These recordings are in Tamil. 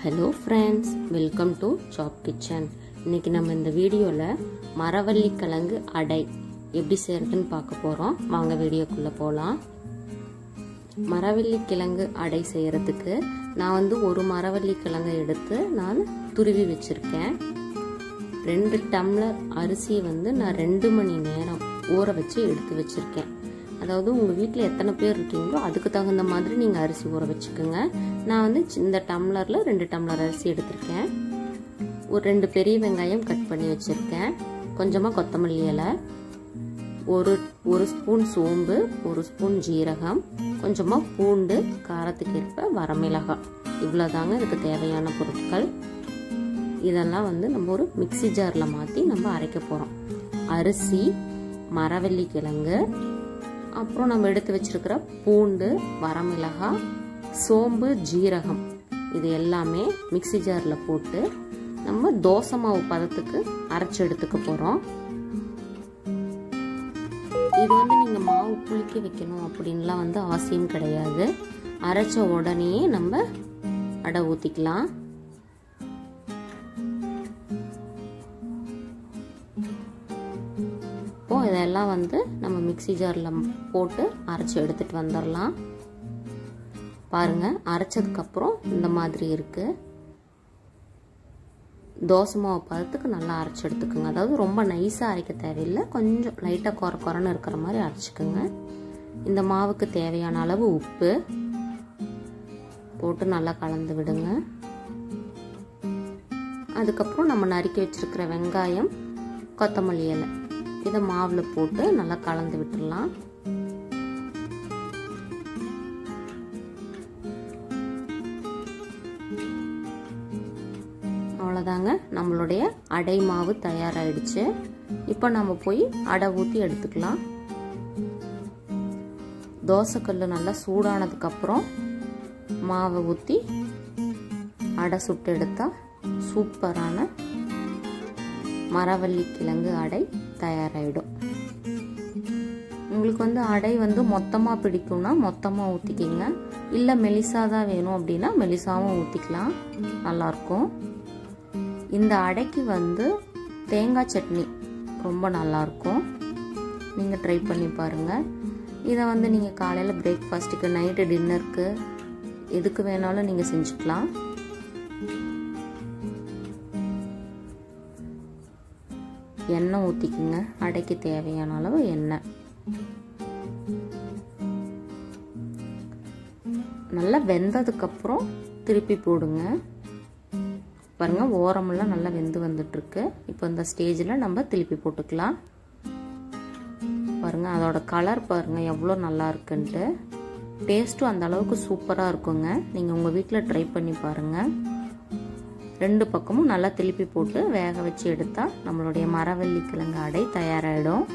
hello friends welcome to chef kitchen இன்னைக்கு நம்ம இந்த வீடியோவில் மரவள்ளி கிழங்கு அடை எப்படி செய்யறதுன்னு பார்க்க போகிறோம் வாங்க வீடியோக்குள்ளே போகலாம் மரவள்ளி கிழங்கு அடை செய்யறதுக்கு நான் வந்து ஒரு மரவள்ளி கிழங்கை எடுத்து நான் துருவி வச்சுருக்கேன் ரெண்டு டம்ளர் அரிசியை வந்து நான் ரெண்டு மணி நேரம் ஊற வச்சு எடுத்து வச்சுருக்கேன் அதாவது உங்கள் வீட்டில் எத்தனை பேர் இருக்கீங்களோ அதுக்கு தகுந்த மாதிரி நீங்கள் அரிசி ஊற வச்சுக்கோங்க நான் வந்து இந்த டம்ளரில் ரெண்டு டம்ளர் அரிசி எடுத்திருக்கேன் ஒரு ரெண்டு பெரிய வெங்காயம் கட் பண்ணி வச்சுருக்கேன் கொஞ்சமாக கொத்தமல்லி இலை ஒரு ஒரு ஸ்பூன் சோம்பு ஒரு ஸ்பூன் ஜீரகம் கொஞ்சமாக பூண்டு காரத்துக்கு ஏற்ப வரமிளகாய் இவ்வளோதாங்க இதுக்கு தேவையான பொருட்கள் இதெல்லாம் வந்து நம்ம ஒரு மிக்சி ஜாரில் மாற்றி நம்ம அரைக்க போகிறோம் அரிசி மரவள்ளி கிழங்கு அப்புறம் நம்ம எடுத்து வச்சிருக்கிற பூண்டு வரமிளகாய் சோம்பு ஜீரகம் இது எல்லாமே மிக்சி ஜாரில் போட்டு நம்ம தோசை மாவு பதத்துக்கு அரைச்சி எடுத்துக்க போகிறோம் இது வந்து நீங்கள் மாவு புளிக்க வைக்கணும் அப்படின்லாம் வந்து அவசியம் கிடையாது அரைச்ச உடனேயே நம்ம அடை ஊற்றிக்கலாம் இப்போ இதெல்லாம் வந்து நம்ம மிக்சி ஜாரில் போட்டு அரைச்சி எடுத்துகிட்டு வந்துடலாம் பாருங்கள் அரைச்சதுக்கப்புறம் இந்த மாதிரி இருக்குது தோசை மாவு பதத்துக்கு நல்லா அரைச்சி எடுத்துக்கோங்க அதாவது ரொம்ப நைஸாக அரைக்க தேவையில்லை கொஞ்சம் லைட்டாக குறை குறைன்னு இருக்கிற மாதிரி அரைச்சிக்கோங்க இந்த மாவுக்கு தேவையான அளவு உப்பு போட்டு நல்லா கலந்து விடுங்க அதுக்கப்புறம் நம்ம நறுக்கி வச்சிருக்கிற வெங்காயம் கொத்தமல்லி இலை இதை மாவில் போட்டு நல்லா கலந்து விட்டுடலாம் அவ்வளோதாங்க நம்மளுடைய அடை மாவு தயாராகிடுச்சு இப்போ நம்ம போய் அடை ஊற்றி எடுத்துக்கலாம் தோசைக்கல் நல்லா சூடானதுக்கப்புறம் மாவை ஊற்றி அடை சுட்டு எடுத்தால் சூப்பரான மரவள்ளி கிழங்கு அடை தயாராகிடும் உங்களுக்கு வந்து அடை வந்து மொத்தமாக பிடிக்கும்னா மொத்தமாக ஊற்றிக்கிங்க இல்லை மெலிசாக தான் வேணும் அப்படின்னா மெலிசாவும் ஊற்றிக்கலாம் நல்லாயிருக்கும் இந்த அடைக்கு வந்து தேங்காய் சட்னி ரொம்ப நல்லாயிருக்கும் நீங்கள் ட்ரை பண்ணி பாருங்கள் இதை வந்து நீங்கள் காலையில் பிரேக்ஃபாஸ்ட்டுக்கு நைட்டு டின்னருக்கு எதுக்கு வேணாலும் நீங்கள் செஞ்சுக்கலாம் எண்ணெய் ஊற்றிக்குங்க அடைக்கு தேவையான அளவு எண்ணெய் நல்லா வெந்ததுக்கப்புறம் திருப்பி போடுங்க பாருங்கள் ஓரமெல்லாம் நல்லா வெந்து வந்துட்டுருக்கு இப்போ இந்த ஸ்டேஜில் நம்ம திருப்பி போட்டுக்கலாம் பாருங்கள் அதோட கலர் பாருங்கள் எவ்வளோ நல்லா இருக்குன்ட்டு டேஸ்ட்டும் அந்த அளவுக்கு சூப்பராக இருக்குங்க நீங்கள் உங்கள் வீட்டில் ட்ரை பண்ணி பாருங்கள் ரெண்டு பக்கமும் நல்லா திருப்பி போட்டு வேக வச்சு எடுத்தால் நம்மளுடைய மரவள்ளி கிழங்கு அடை தயாராகிடும்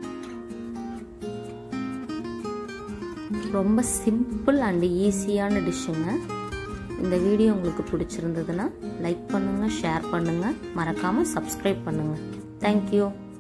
ரொம்ப சிம்பிள் அண்ட் ஈஸியான டிஷ்ஷுங்க இந்த வீடியோ உங்களுக்கு பிடிச்சிருந்ததுன்னா லைக் பண்ணுங்கள் ஷேர் பண்ணுங்கள் மறக்காமல் சப்ஸ்கிரைப் பண்ணுங்கள் தேங்க்யூ